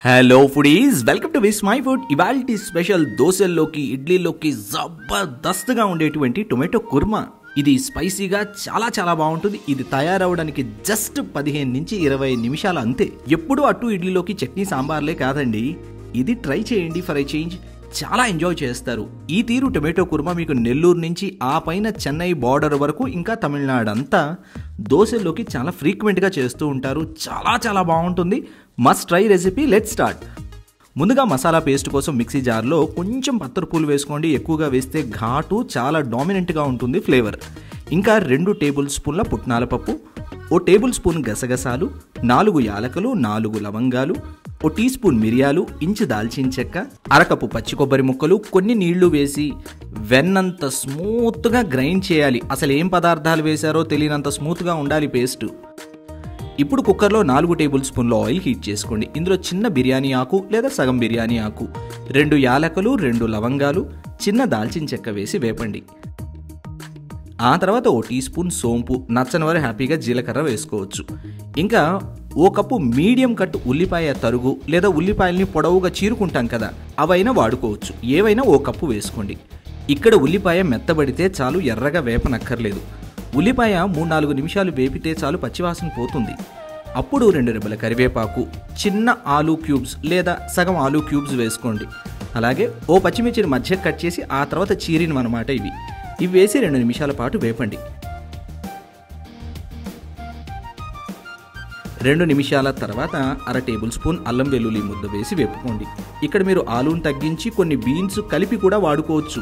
hello foodies welcome to Vismai food ఇవాల్టి special దోశల్లోకి ఇడ్లీలోకి జబర్దస్త్గా ఉండేటువంటి టొమాటో కుర్మా ఇది స్పైసీగా చాలా చాలా బాగుంటుంది ఇది తయారవడానికి జస్ట్ పదిహేను నుంచి ఇరవై నిమిషాలు అంతే ఎప్పుడు అటు ఇడ్లీలోకి చట్నీ సాంబార్లే కాదండి ఇది ట్రై చేయండి ఫర్ ఐ చేంజ్ చాలా ఎంజాయ్ చేస్తారు ఈ తీరు టొమాటో కుర్మా మీకు నెల్లూరు నుంచి ఆ పైన చెన్నై బార్డర్ వరకు ఇంకా తమిళనాడు అంతా దోశల్లోకి చాలా ఫ్రీక్వెంట్గా చేస్తూ ఉంటారు చాలా చాలా బాగుంటుంది must try recipe let start ముందుగా మసాలా పేస్ట్ కోసం మిక్సీ జార్లో కొంచెం పత్తరపూలు వేసుకోండి ఎక్కువగా వేస్తే ఘాటు చాలా డామినెంట్గా ఉంటుంది ఫ్లేవర్ ఇంకా రెండు టేబుల్ స్పూన్ల పుట్నాల పప్పు ఓ టేబుల్ స్పూన్ గసగసాలు నాలుగు యాలకలు నాలుగు లవంగాలు ఓ టీ స్పూన్ మిరియాలు ఇంచు దాల్చిన చెక్క అరకప్పు పచ్చి కొబ్బరి ముక్కలు కొన్ని నీళ్లు వేసి వెన్నంత స్మూత్గా గ్రైండ్ చేయాలి అసలు ఏం పదార్థాలు వేశారో తెలియనంత స్మూత్గా ఉండాలి పేస్ట్ ఇప్పుడు కుక్కర్లో నాలుగు టేబుల్ స్పూన్ల ఆయిల్ హీట్ చేసుకోండి ఇందులో చిన్న బిర్యానీ ఆకు లేదా సగం బిర్యానీ ఆకు రెండు యాలకులు రెండు లవంగాలు చిన్న దాల్చిన చెక్క వేసి వేపండి ఆ తర్వాత ఓ టీ స్పూన్ సోంపు నచ్చని వారు హ్యాపీగా జీలకర్ర వేసుకోవచ్చు ఇంకా ఓ కప్పు మీడియం కట్ ఉల్లిపాయ తరుగు లేదా ఉల్లిపాయల్ని పొడవుగా చీరుకుంటాం కదా అవైనా వాడుకోవచ్చు ఏవైనా ఓ కప్పు వేసుకోండి ఇక్కడ ఉల్లిపాయ మెత్తబడితే చాలు ఎర్రగా వేపనక్కర్లేదు ఉల్లిపాయ మూడు నాలుగు నిమిషాలు వేపితే చాలు పచ్చివాసన పోతుంది అప్పుడు రెండు రెబ్బల కరివేపాకు చిన్న ఆలూ క్యూబ్స్ లేదా సగం ఆలూ క్యూబ్స్ వేసుకోండి అలాగే ఓ పచ్చిమిర్చిని మధ్య కట్ చేసి ఆ తర్వాత చీరినమన్నమాట ఇవి ఇవి వేసి రెండు నిమిషాల పాటు వేపండి రెండు నిమిషాల తర్వాత అర టేబుల్ స్పూన్ అల్లం వెల్లుల్లి ముద్ద వేసి వేపుకోండి ఇక్కడ మీరు ఆలూను తగ్గించి కొన్ని బీన్స్ కలిపి కూడా వాడుకోవచ్చు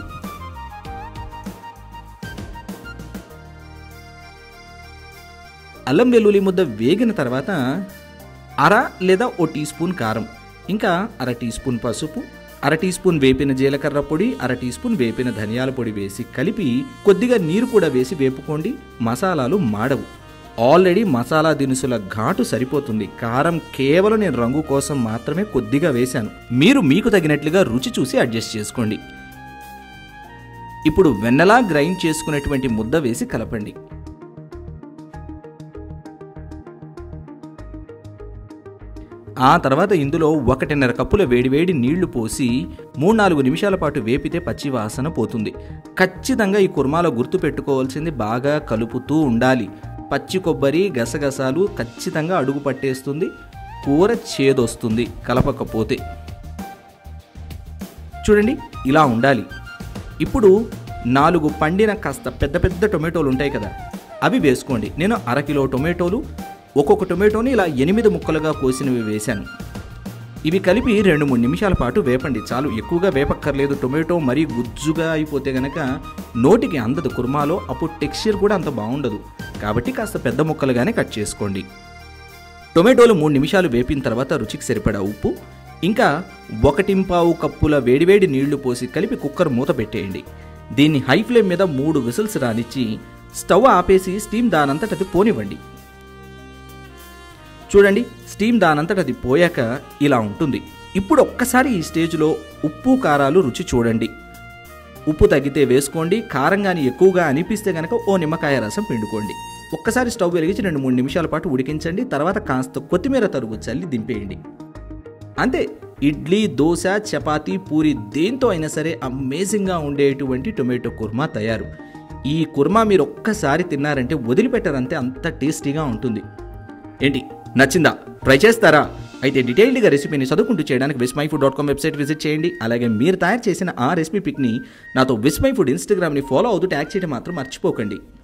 అల్లం వెల్లుల్లి ముద్ద వేగిన తర్వాత అర లేదా ఓ టీ స్పూన్ కారం ఇంకా అర టీ స్పూన్ పసుపు అర టీ స్పూన్ వేపిన జీలకర్ర పొడి అర టీ స్పూన్ వేపిన ధనియాల పొడి వేసి కలిపి కొద్దిగా నీరు కూడా వేసి వేపుకోండి మసాలాలు మాడవు ఆల్రెడీ మసాలా దినుసుల ఘాటు సరిపోతుంది కారం కేవలం నేను రంగు కోసం మాత్రమే కొద్దిగా వేశాను మీరు మీకు తగినట్లుగా రుచి చూసి అడ్జస్ట్ చేసుకోండి ఇప్పుడు వెన్నలా గ్రైండ్ చేసుకున్నటువంటి ముద్ద వేసి కలపండి ఆ తర్వాత ఇందులో ఒకటిన్నర కప్పుల వేడివేడి నీళ్లు పోసి మూడు నాలుగు నిమిషాల పాటు వేపితే పచ్చి వాసన పోతుంది ఖచ్చితంగా ఈ కుర్మాలో గుర్తు పెట్టుకోవాల్సింది బాగా కలుపుతూ ఉండాలి పచ్చి కొబ్బరి గసగసాలు ఖచ్చితంగా అడుగు పట్టేస్తుంది కూర చేదొస్తుంది కలపకపోతే చూడండి ఇలా ఉండాలి ఇప్పుడు నాలుగు పండిన కాస్త పెద్ద పెద్ద టొమాటోలు ఉంటాయి కదా అవి వేసుకోండి నేను అరకిలో టొమాటోలు ఒక్కొక్క టొమాటోని ఇలా ఎనిమిది ముక్కలుగా కోసినవి వేశాను ఇవి కలిపి రెండు మూడు నిమిషాల పాటు వేపండి చాలు ఎక్కువగా వేపక్కర్లేదు టొమాటో మరీ గుజ్జుగా అయిపోతే గనక నోటికి అందదు కుర్మాలో అప్పుడు టెక్స్చర్ కూడా అంత బాగుండదు కాబట్టి కాస్త పెద్ద ముక్కలుగానే కట్ చేసుకోండి టొమాటోలు మూడు నిమిషాలు వేపిన తర్వాత రుచికి సరిపడా ఉప్పు ఇంకా ఒకటింపావు కప్పుల వేడివేడి నీళ్లు పోసి కలిపి కుక్కర్ మూత పెట్టేయండి దీన్ని హై ఫ్లేమ్ మీద మూడు విసిల్స్ రానిచ్చి స్టవ్ ఆపేసి స్టీమ్ దానంతట అది పోనివ్వండి చూడండి స్టీమ్ దానంతట అది పోయాక ఇలా ఉంటుంది ఇప్పుడు ఒక్కసారి ఈ స్టేజ్లో ఉప్పు కారాలు రుచి చూడండి ఉప్పు తగ్గితే వేసుకోండి కారం కానీ ఎక్కువగా అనిపిస్తే కనుక ఓ నిమ్మకాయ రసం పిండుకోండి ఒక్కసారి స్టవ్ వెలిగించి రెండు మూడు నిమిషాల పాటు ఉడికించండి తర్వాత కాస్త కొత్తిమీర తరుగు చల్లి దింపేయండి అంతే ఇడ్లీ దోశ చపాతీ పూరి దేంతో అయినా సరే అమేజింగ్గా ఉండేటువంటి టొమాటో కుర్మా తయారు ఈ కుర్మా మీరు ఒక్కసారి తిన్నారంటే వదిలిపెట్టరంతే అంత టేస్టీగా ఉంటుంది ఏంటి నచ్చిందా ట్రై చేస్తారా అయితే డీటెయిల్డ్గా రెసిపీని చదువుకుంటూ చేయడానికి Vismai food dot com website visit చేయండి అలాగే మీరు తయారు చేసిన ఆ రెసిపీ పిక్ని నాతో విస్మై ఫుడ్ ఇన్స్టాగ్రామ్ని ఫాలో అవుతూ ట్యాగ్ చేయడం మాత్రం మర్చిపోకండి